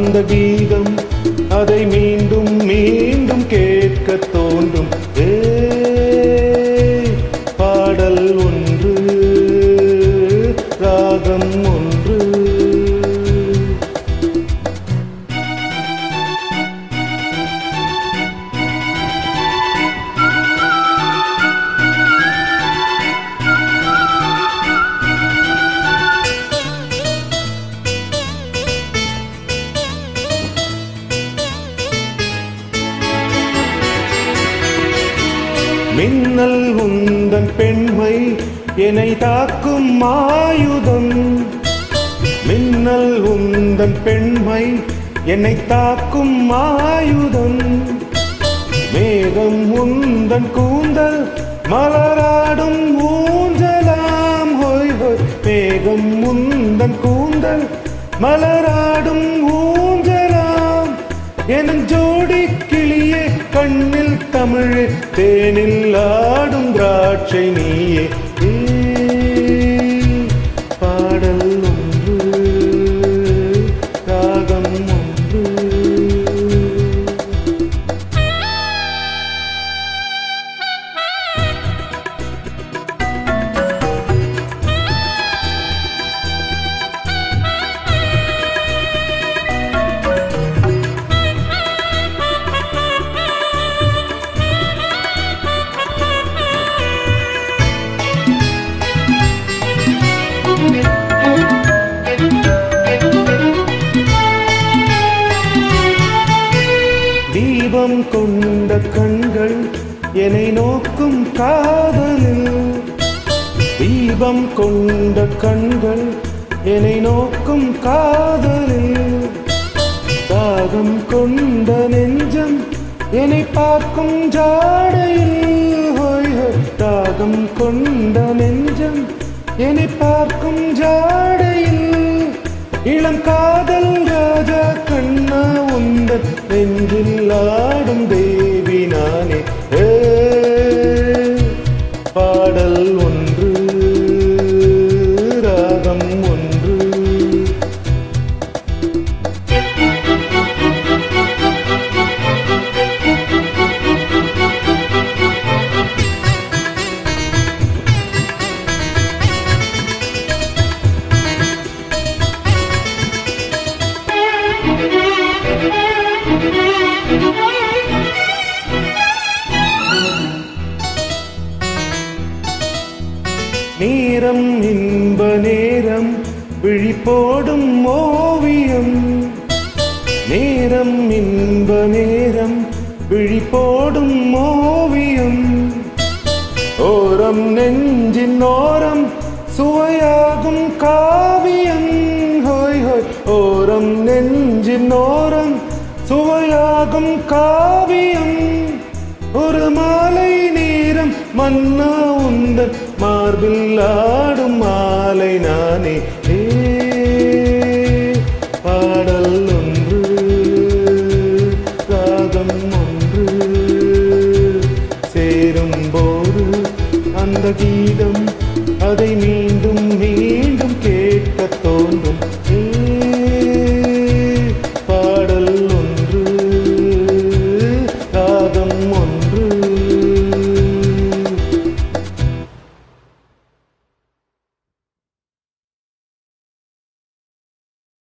அந்த கீதம் அதை மீண்டும் மீண்டும் கேட்க தோன்றும் ஏ பாடல் ஒன்று ராகம் ஒன்று மின்னல் உந்தன் பெண்மை என்னை தாக்கும் ஆயுதம் மின்னல் உந்தன் பெண்மை என்னை தாக்கும் ஆயுதம் மேகம் உந்தன் கூந்தல் மலராடும் ஊஞ்சலாம் ஹோய் ஹோய் மேகம் உந்தன் கூந்தல் மலராடும் ஊஞ்சலாம் என் ஜோடி கிளியே கண்ணில் தமிழ் தேனில் ஆடும் திராட்சை நீயே ஏ, பாடல் ஒன்று ராகம் ஒன்று தீபம் கொண்ட கண்கள் என்னை நோக்கும் காதலில் தீபம் கொண்ட கண்கள் என்னை நோக்கும் காதலில் தாகம் கொண்ட நெஞ்சம் என்னை பார்க்கும் ஜாடையில் ஹோய் ஹோய். தாகம் கொண்ட நெஞ்சம் என்னை பார்க்கும் ஜாடையில் இளம் காதல் ராஜா கண்ணா உந்தன் நெஞ்சில் ஆடும் தேவி நானே ஏ, பாடல் ஒன்று ராகம் ஒன்று நேரம் இன்ப நேரம் விழிப்போடும் ஓவியம் நேரம் இன்ப நேரம் விழிப்போடும் ஓவியம் ஓரம் நெஞ்சின் ஓரம் சுவையாகும் காவியம் ஹோய் ஹோய் ஓரம் நெஞ்சின் ஓரம் சுவையாகும் காவியம் ஒரு மாலை நேரம் மன்னா உந்தன் மார்பில் ஆடும் மாலை நானே ஏ, பாடல் ஒன்று ராகம் ஒன்று சேரும் போது அந்த கீதம் அதை மீ